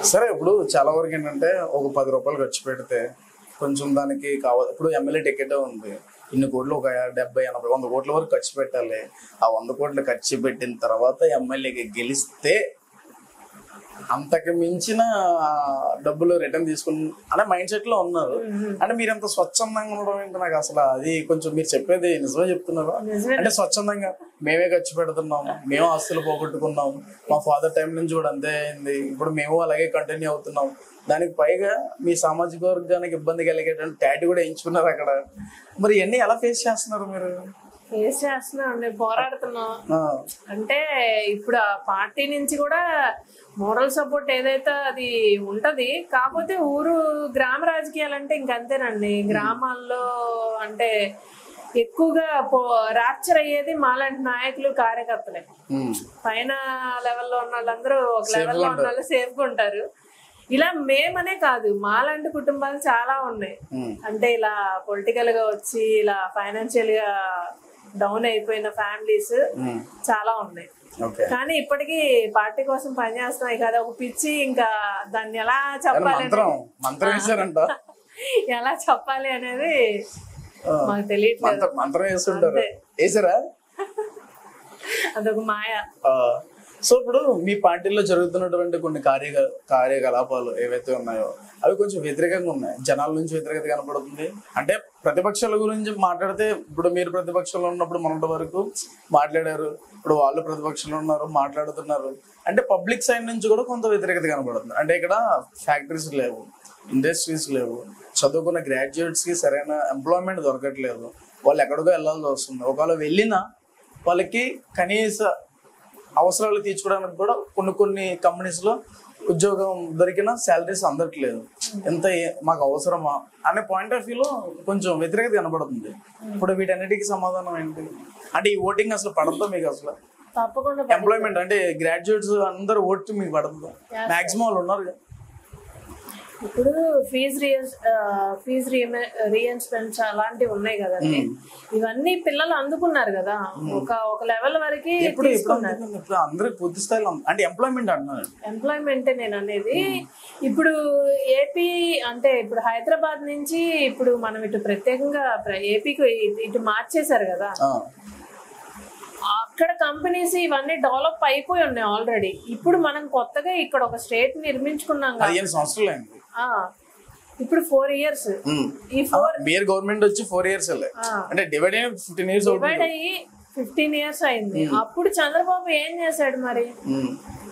సరే ఇప్పుడు చాలా వరకు ఏంటంటే ఒక పది రూపాయలు ఖర్చు పెడితే కొంచెం దానికి కావాలి ఇప్పుడు ఎమ్మెల్యే టికెట్ ఉంది ఇన్ని కోట్లు ఒక డెబ్బై ఎనభై వంద కోట్ల వరకు ఖర్చు పెట్టాలి ఆ వంద కోట్లు ఖర్చు పెట్టిన తర్వాత ఎమ్మెల్యేకి గెలిస్తే అంతకు మించిన ఆ, డబ్బులు రిటర్న్ తీసుకుని అనే మైండ్ సెట్ లో ఉన్నారు అంటే మీరు ఎంత స్వచ్ఛందంగా ఉండడం ఏంటి నాకు అసలు అది కొంచెం మీరు చెప్పేది నిజమే చెప్తున్నారు నిజమే. అంటే స్వచ్ఛందంగా మేమే ఖర్చు పెడుతున్నాము మేము ఆస్తులు పోగొట్టుకున్నాము మా ఫాదర్ టైం నుంచి కూడా అంతే అయింది ఇప్పుడు మేము అలాగే కంటిన్యూ అవుతున్నాం దానికి పైగా మీ సామాజిక వర్గానికి ఇబ్బంది కలిగేటువంటి టాటి కూడా ఎంచుకున్నారు అక్కడ మరి ఇవన్నీ ఎలా ఫేస్ చేస్తున్నారు మీరు ఫేస్ చేస్తున్నాం అండి పోరాడుతున్నాం ఆ, అంటే ఇప్పుడు ఆ పార్టీ నుంచి కూడా మోరల్ సపోర్ట్ ఏదైతే అది ఉంటది కాకపోతే ఊరు గ్రామ రాజకీయాలు అంటే ఇంకంతేనండి గ్రామాల్లో అంటే ఎక్కువగా ర్యాప్చర్ అయ్యేది మాలాంటి నాయకులు కార్యకర్తలే ఉమ్, పైన లెవెల్లో ఉన్న వాళ్ళందరూ ఒక లెవెల్లో ఉన్న వాళ్ళు సేఫ్ గా ఉంటారు ఇలా మేమనే కాదు మాలాంటి కుటుంబాలు చాలా ఉన్నాయి ఉమ్, అంటే ఇలా పొలిటికల్ గా వచ్చి ఇలా ఫైనాన్షియల్ గా డౌన్ అయిపోయిన ఫ్యామిలీస్ ఉమ్, చాలా ఉన్నాయి ఓకే కానీ ఇప్పటికీ పార్టీ కోసం పనిచేస్తున్నాయి కదా ఒక పిచ్చి ఇంకా దాన్ని ఎలా కానీ చెప్పాలి మంత్రం మంత్రం వేసారంట ఎలా చెప్పాలి అనేది ఆ, మాకు తెలియట్లేదు మంత్రం మంత్రం వేస్తుంటారు అంతే. వేసారా అదొక మాయ ఆ, సో ఇప్పుడు మీ పార్టీలో జరుగుతున్నటువంటి కొన్ని కార్య కార్యకలాపాలు ఏవైతే ఉన్నాయో అవి కొంచెం వ్యతిరేకంగా ఉన్నాయి జనాల నుంచి వ్యతిరేకత కనపడుతుంది అంటే ప్రతిపక్షాల గురించి మాట్లాడితే ఇప్పుడు మీరు ప్రతిపక్షంలో ఉన్నప్పుడు మొన్నటి వరకు మాట్లాడారు ఇప్పుడు వాళ్ళు ప్రతిపక్షంలో ఉన్నారు మాట్లాడుతున్నారు అంటే పబ్లిక్ సైడ్ నుంచి కూడా కొంత వ్యతిరేకత కనపడుతుంది అంటే ఇక్కడ ఫ్యాక్టరీస్ లేవు ఇండస్ట్రీస్ లేవు చదువుకున్న గ్రాడ్యుయేట్స్ కి సరైన ఎంప్లాయ్మెంట్ దొరకట్లేదు వాళ్ళు ఎక్కడికో వెళ్ళాల్సి వస్తుంది ఒకవేళ వెళ్ళినా వాళ్ళకి కనీస అవసరాలు తీర్చుకోవడానికి కూడా కొన్ని కొన్ని కంపెనీస్ లో ఉద్యోగం దొరికిన శాలరీస్ అందట్లేదు ఎంత ఏ- మాకు అవసరమా అనే పాయింట్ ఆఫ్ వ్యూలో కొంచెం వ్యతిరేకత కనబడుతుంది ఇప్పుడు వీటన్నిటికీ సమాధానం ఏంటి అంటే ఈ ఓటింగ్ అసలు పడద్దా మీకు అసలు తప్పకుండా ఎంప్లాయ్మెంట్ అంటే గ్రాడ్యుయేట్స్ అందరూ ఓటు మీకు పడుతుందా మాక్సిమం వాళ్ళు ఉన్నారు కదా. ఇప్పుడు ఫీజ్ రియన్స్ ఫీజ్ రీఎన్స్మెంట్స్ అలాంటివి ఉన్నాయి కదండి ఇవన్నీ పిల్లలు అందుకున్నారు కదా ఒక ఒక లెవెల్ వరకు ఇప్పుడు ఇప్పుడు తీసుకున్నారు అందుకని ఇప్పుడు అందరికి పూర్తి స్థాయిలో ఉంది. అంటే ఎంప్లాయ్మెంట్ అంటున్నాను ఎంప్లాయ్మెంట్ నేను అనేది ఇప్పుడు ఏపీ అంటే ఇప్పుడు హైదరాబాద్ నుంచి ఇప్పుడు మనం ఇటు ప్రత్యేకంగా ప్ర- ఏపీకి ఇటు- ఇటు మార్చేశారు కదా ఆ, అక్కడ కంపెనీస్ ఇవన్నీ డెవలప్ అయిపోయి ఉన్నాయి ఆల్రెడీ ఇప్పుడు మనం కొత్తగా ఇక్కడ ఒక స్టేట్ నిర్మించుకున్నాం కదా పదిహేను సంవత్సరాలు అయింది ఆ, ఇప్పుడు ఫోర్ ఇయర్స్ ఉమ్. ఈ ఫోర్ మీరు గవర్నమెంట్ వచ్చి ఫోర్ ఇయర్స్ వెళ్ళాయి ఆ. అంటే డివైడ్ అయిన ఫిఫ్టీన్ ఇయర్స్ అవుతుంది డివైడ్ అయ్యి ఫిఫ్టీన్ ఇయర్స్ అయింది అప్పుడు చంద్రబాబు ఏం చేశాడు మరి ఉమ్.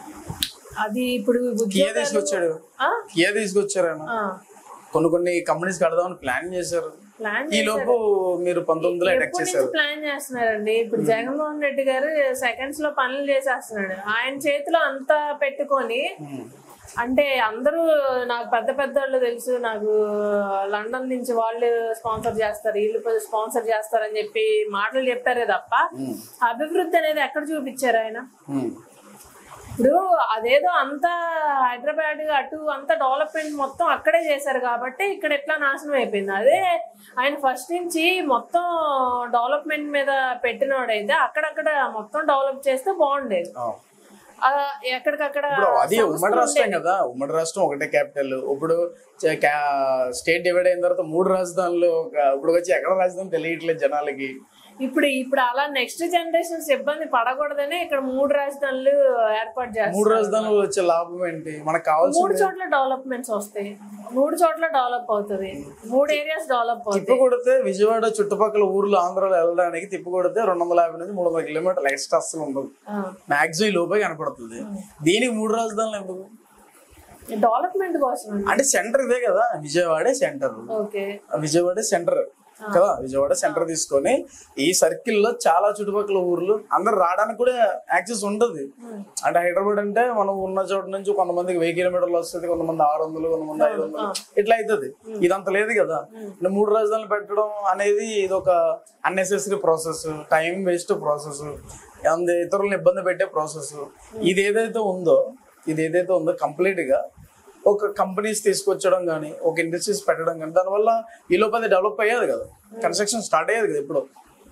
అది ఇప్పుడు కియా ఉద్యోగాలు తీసుకొచ్చాడు ఆ? కియా తీసుకొచ్చారు ఆయన ఆ, కొన్ని కొన్ని కంపెనీస్ కడదామని ప్లాన్ చేశారు ప్లాన్ ఈ లోపు మీరు పంతొమ్మిదిలో అటాక్ ఎప్పటి చేశారు నుంచి ప్లాన్ చేస్తున్నారండి ఇప్పుడు జగన్మోహన్ రెడ్డి గారు సెకండ్స్ లో పనులు చేసేస్తున్నాడు ఆయన చేతిలో అంతా పెట్టుకొని ఉమ్. అంటే అందరూ నాకు పెద్ద పెద్ద వాళ్ళు తెలుసు నాకు లండన్ నుంచి వాళ్ళు స్పాన్సర్ చేస్తారు వీళ్ళు స్పాన్సర్ చేస్తారని చెప్పి మాటలు చెప్పారే తప్ప ఉమ్. అభివృద్ధి అనేది ఎక్కడ చూపించారు ఆయన ఉమ్. ఇప్పుడు అదేదో అంతా హైదరాబాద్ అటు అంతా డెవలప్మెంట్ మొత్తం అక్కడే చేశారు కాబట్టి ఇక్కడ ఎట్లా నాశనం అయిపోయింది అదే ఆయన ఫస్ట్ నుంచి మొత్తం డెవలప్మెంట్ మీద పెట్టినోడైతే అక్కడక్కడ మొత్తం డెవలప్ చేస్తే బాగుండేది ఆ. ఆ, ఎక్కడికక్కడ ఇప్పుడు అది సంస్థలు ఉమ్మడి రాష్ట్రం ఉండేవి. కదా ఉమ్మడి రాష్ట్రం ఒకటే క్యాపిటల్ ఇప్పుడు స్టేట్ డివైడ్ అయిన తర్వాత మూడు రాజధానులు ఒక- ఇప్పుడు వచ్చి ఎక్కడ రాజధాని తెలియట్లేదు జనాలకి ఇప్పుడు ఇప్పుడు అలా నెక్స్ట్ జనరేషన్స్ ఇబ్బంది పడకూడదనే ఇక్కడ మూడు రాజధానులు ఏర్పాటు మూడు చేస్తారు రాజధానులు వచ్చే లాభం ఏంటి మనకు మూడు కావాల్సింది చోట్ల డెవలప్మెంట్స్ వస్తాయి మూడు చోట్ల డెవలప్ అవుతుంది మూడు ఏరియాస్ డెవలప్ తిప్పి అవుతాయి కొడితే విజయవాడ చుట్టుపక్కల ఊర్లు ఆంధ్రాలో వెళ్ళడానికి తిప్పి కొడితే రెండు వందల యాభై నుంచి మూడు వందల కిలోమీటర్లు ఎక్స్ట్రా అస్సలు ఉండదు ఆ. మాక్సిమం ఈ లోపే కనపడుతుంది దీనికి మూడు రాజధానులు ఎందుకు డెవలప్మెంట్ కోసం అండి. అంటే సెంటర్ ఇదే కదా విజయవాడే సెంటర్ ఓకే విజయవాడ సెంటర్ కదా విజయవాడ సెంటర్ తీసుకొని ఈ సర్కిల్ లో చాలా చుట్టుపక్కల ఊర్లు అందరు రావడానికి కూడా యాక్సెస్ ఉండదు అంటే హైదరాబాద్ అంటే మనం ఉన్న చోట నుంచి కొంతమందికి వెయ్యి కిలోమీటర్లు వస్తుంది కొంతమంది ఆరు వందలు కొంతమంది ఐదు వందలు ఇట్లా అవుతుంది ఇదంత లేదు కదా అంటే మూడు రాజధానులు పెట్టడం అనేది ఇది ఒక unnecessary process time waste process అందు ఇతరులను ఇబ్బంది పెట్టే ప్రాసెస్ ఇది ఏదైతే ఉందో ఇది ఏదైతే ఉందో కంప్లీట్ గా ఒక కంపెనీస్ తీసుకొచ్చడం కానీ ఒక ఇండస్ట్రీస్ పెట్టడం కానీ దానివల్ల ఈ లోపల డెవలప్ అయ్యేది కదా కన్స్ట్రక్షన్ స్టార్ట్ అయ్యేది కదా ఇప్పుడు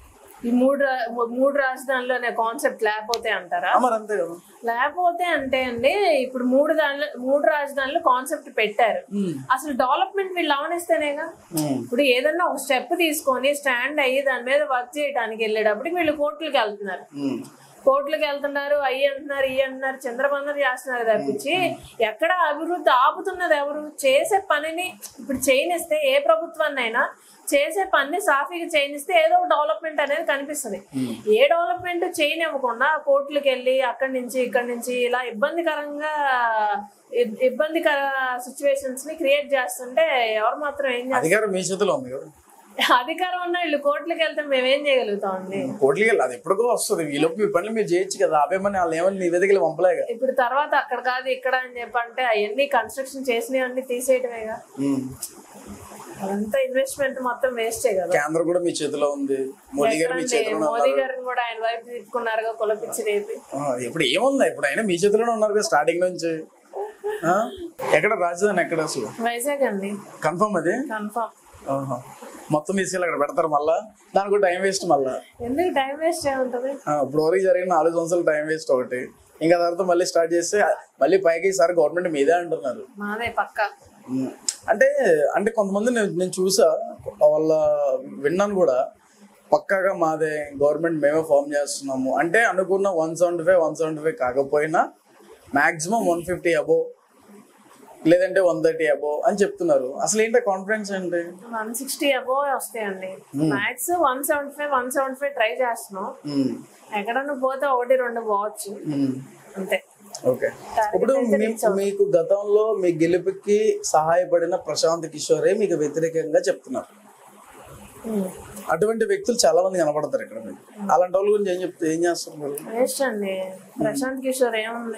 ఈ మూడు రా- మూడు రాజధానులు అనే కాన్సెప్ట్ లేకపోతే అంటారా ఆ, మరి అంతే కదా లేకపోతే అంటే అండి ఇప్పుడు మూడు దానిలో మూడు రాజధానులు కాన్సెప్ట్ పెట్టారు ఉమ్, అసలు డెవలప్మెంట్ వీళ్ళు అవనిస్తేనేగా ఉమ్, ఇప్పుడు ఏదన్నా ఒక స్టెప్ తీసుకొని స్టాండ్ అయ్యి దాని మీద వర్క్ చేయడానికి వెళ్ళేటప్పుడు వీళ్ళు కోర్టులకు వెళ్తున్నారు ఉమ్, కోర్టులకు వెళ్తున్నారు అయ్యి అంటున్నారు ఇయ్యి అంటున్నారు చంద్రబంధం చేస్తున్నారు తప్పించి ఎక్కడ అభివృద్ధి ఆపుతున్నది ఎవరు చేసే పనిని ఇప్పుడు చేయనిస్తే ఏ ప్రభుత్వాన్నైనా చేసే పని సాఫీగా చేయనిస్తే ఏదో ఒక డెవలప్మెంట్ అనేది కనిపిస్తుంది ఏ డెవలప్మెంట్ చేయనివ్వకుండా కోర్టులకు వెళ్ళి అక్కడి నుంచి ఇక్కడి నుంచి ఇలా ఇబ్బందికరంగా ఇబ్- ఇబ్బందికర సిచ్యువేషన్స్ ని క్రియేట్ చేస్తుంటే ఎవరు మాత్రం ఏం చేస్తారు అధికారం మీ చేతిలో ఉంది కదా అధికారం ఉన్న వీళ్ళు కోర్టులకు వెళ్తే మేమేం చేయగలుగుతాం అండి కోట్లకి వెళ్ళి అది ఎప్పటికో వస్తుంది ఈలోపు మీ పనులు మీరు చేయొచ్చు కదా ఆపేమని వాళ్ళు ఏమని నివేదికలు పంపలేగా ఇప్పుడు తర్వాత అక్కడ కాదు ఇక్కడ అని చెప్పంటే అవన్నీ కన్స్ట్రక్షన్ చేసినవన్నీ తీసేయటమేగా ఉమ్. అదంతా ఇన్వెస్ట్మెంట్ మొత్తం వేస్టే కదా కేంద్రం కూడా మీ చేతిలో ఉంది మోడీ గారు మీ ఎక్కడండి? చేతిలో మోదీ ఉన్నారు గారిని కూడా ఆయన వైపు తిప్పుకున్నారుగా కులపిచ్చి రేపి ఆ, ఇప్పుడు ఏముంది ఇప్పుడు అయినా మీ చేతిలోనే ఉన్నారు కదా స్టార్టింగ్ నుంచి ఆ? ఎక్కడ రాజధాని ఎక్కడ అసలు వైజాగ్ అండి కన్ఫర్మ్ అది కన్ఫర్మ్ ఆహా. మొత్తం తీసుకెళ్ళి అక్కడ పెడతారు మళ్ళా దానికి కూడా టైం వేస్ట్ మళ్ళా ఎందుకు టైం వేస్ట్ ఏముంటది ఆ, ఇప్పుడు వరకు జరిగిన నాలుగు సంవత్సరాలు టైం వేస్ట్ ఒకటి ఇంకా తర్వాత మళ్ళీ స్టార్ట్ చేస్తే మళ్ళీ పైకి ఈసారి గవర్నమెంట్ మీదే అంటున్నారు మాదే పక్క ఉమ్. అంటే అంటే కొంతమంది నేను నేను చూసా వాళ్ళ విన్నాను కూడా పక్కాగా మాదే గవర్నమెంట్ మేమే ఫామ్ చేస్తున్నాము అంటే అనుకున్న one seventy five one seventy five కాకపోయినా మాక్సిమం వన్ ఫిఫ్టీ అబో లేదంటే వన్ థర్టీ అబో అని చెప్తున్నారు అసలు ఏంటో కాన్ఫిడెన్స్ ఏంటి వన్ సిక్స్టీ అబో వస్తాయండి max one seventy five one seventy five try చేస్తున్నాం ఉమ్. ఎక్కడన్నా పోతే ఒకటి రెండు పోవచ్చు ఉమ్. అంతే ఓకే ఇప్పుడు మీ- మీకు గతంలో మీ గెలుపుకి సహాయపడిన ప్రశాంత్ కిషోరే మీకు వ్యతిరేకంగా చెప్తున్నారు ఉమ్. అటువంటి వ్యక్తులు చాలా మంది కనపడతారు ఇక్కడ మీకు అలాంటి వాళ్ళ గురించి ఏం చెప్తే ఏం చేస్తారు మీరు వేస్ట్ అండి ప్రశాంత్ కిషోర్ ఏముంది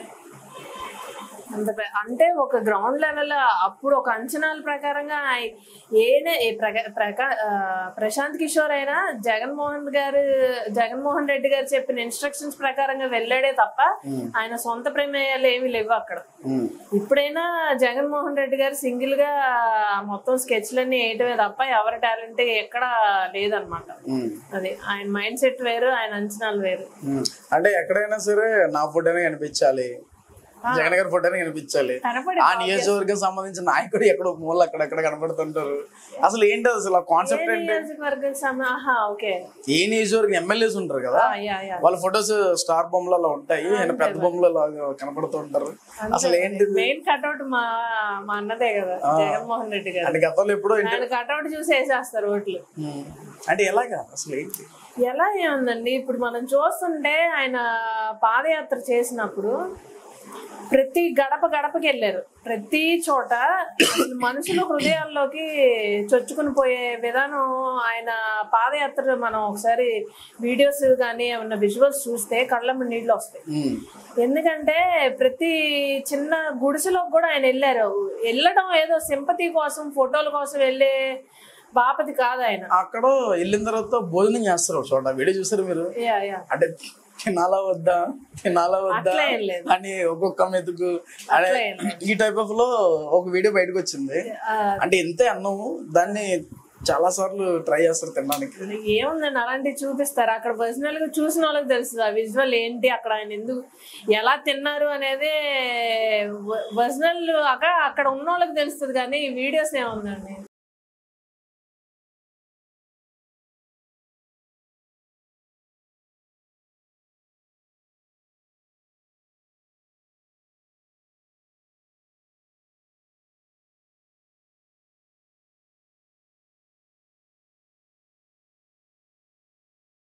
అంత పె- అంటే ఒక గ్రౌండ్ లెవెల్ అప్పుడు ఒక అంచనాల ప్రకారంగా ఆయ- ఏనే ఏ ప్రక- ప్రకా- ఆ, ప్రశాంత్ కిషోర్ అయినా జగన్మోహన్ గారు జగన్మోహన్ రెడ్డి గారు చెప్పిన ఇన్స్ట్రక్షన్స్ ప్రకారంగా వెళ్ళాడే తప్ప ఆయన సొంత ప్రమేయాలు ఏమీ లేవు అక్కడ ఉమ్. ఇప్పుడైనా జగన్మోహన్ రెడ్డి గారు సింగిల్ గా మొత్తం స్కెచ్లన్నీ వేయటమే తప్ప ఎవరి టాలెంట్ ఎక్కడ లేదనమాట ఉమ్. అది ఆయన మైండ్ సెట్ వేరు ఆయన అంచనాలు వేరు ఉమ్. అంటే ఎక్కడైనా సరే నా ఫోటోనే కనిపించాలి జగన్ గారి ఫోటోనే కనిపించాలి కనపడి ఆ నియోజకవర్గం సంబంధించిన నాయకుడు ఎక్కడో మూల అక్కడక్కడ కనపడుతుంటారు అసలు ఏంటి అసలు కాన్సెప్ట్ ఏంటి నియోజకవర్గం సమ- ఆహా, ఓకే ఏ నియోజకవర్గం ఎమ్మెల్యేస్ ఉంటారు కదా ఆ, యా, యా. వాళ్ళ ఫొటోస్ స్టార్ బొమ్మలు అలా ఉంటాయి ఆయన పెద్ద బొమ్మలు లాగా కనపడుతూ ఉంటారు అసలు ఏంటి మెయిన్ కట్అవుట్ మా మా అన్నదే కదా జగన్మోహన్ రెడ్డి గారు అంటే గతంలో ఎప్పుడో ఇంటి- ఆయన కట్అవుట్ చూసి వేసేస్తారు ఓట్లు ఉమ్. అంటే ఎలాగా అసలు ఏంటి ఎలా ఏముందండి ఇప్పుడు మనం చూస్తుంటే ఆయన పాదయాత్ర చేసినప్పుడు ప్రతి గడప గడపకి వెళ్ళారు ప్రతి చోట అసలు మనుషుల హృదయాల్లోకి చొచ్చుకుని పోయే విధానం ఆయన పాదయాత్ర మనం ఒకసారి వీడియోస్ కానీ ఏమన్నా విజువల్స్ చూస్తే కళ్ళమ్మ నీళ్ళు వస్తాయి ఉమ్. ఎందుకంటే ప్రతి చిన్న గుడిసెలోకి కూడా ఆయన వెళ్ళారు వెళ్ళడం ఏదో సింపతి కోసం ఫోటోల కోసం వెళ్ళే బాపతి కాదు ఆయన అక్కడ వెళ్ళిన తర్వాత భోజనం చేస్తారు ఒక చోట వీడియో చూసారు మీరు యా యా అంటే తినాలా వద్దా తినాలా వద్దా అట్లా ఏం లేదు. అని ఒక్కొక్క మెతుకు అదే అట్లా ఏం ఈ టైప్ ఆఫ్ లో ఒక వీడియో బయటకు వచ్చింది ఆ, అంటే ఇంతే అన్నము దాన్ని చాలా సార్లు ట్రై చేస్తారు తినడానికి ఏముందండి అలాంటివి చూపిస్తారు అక్కడ పర్సనల్ గా చూసిన వాళ్ళకి తెలుస్తుంది ఆ విజువల్ ఏంటి అక్కడ ఆయన ఎందుకు ఎలా తిన్నారు అనేది పర్సనల్ అక్కడ అక్కడ ఉన్న వాళ్ళకి తెలుస్తుంది కానీ ఈ వీడియోస్ ఏముందండి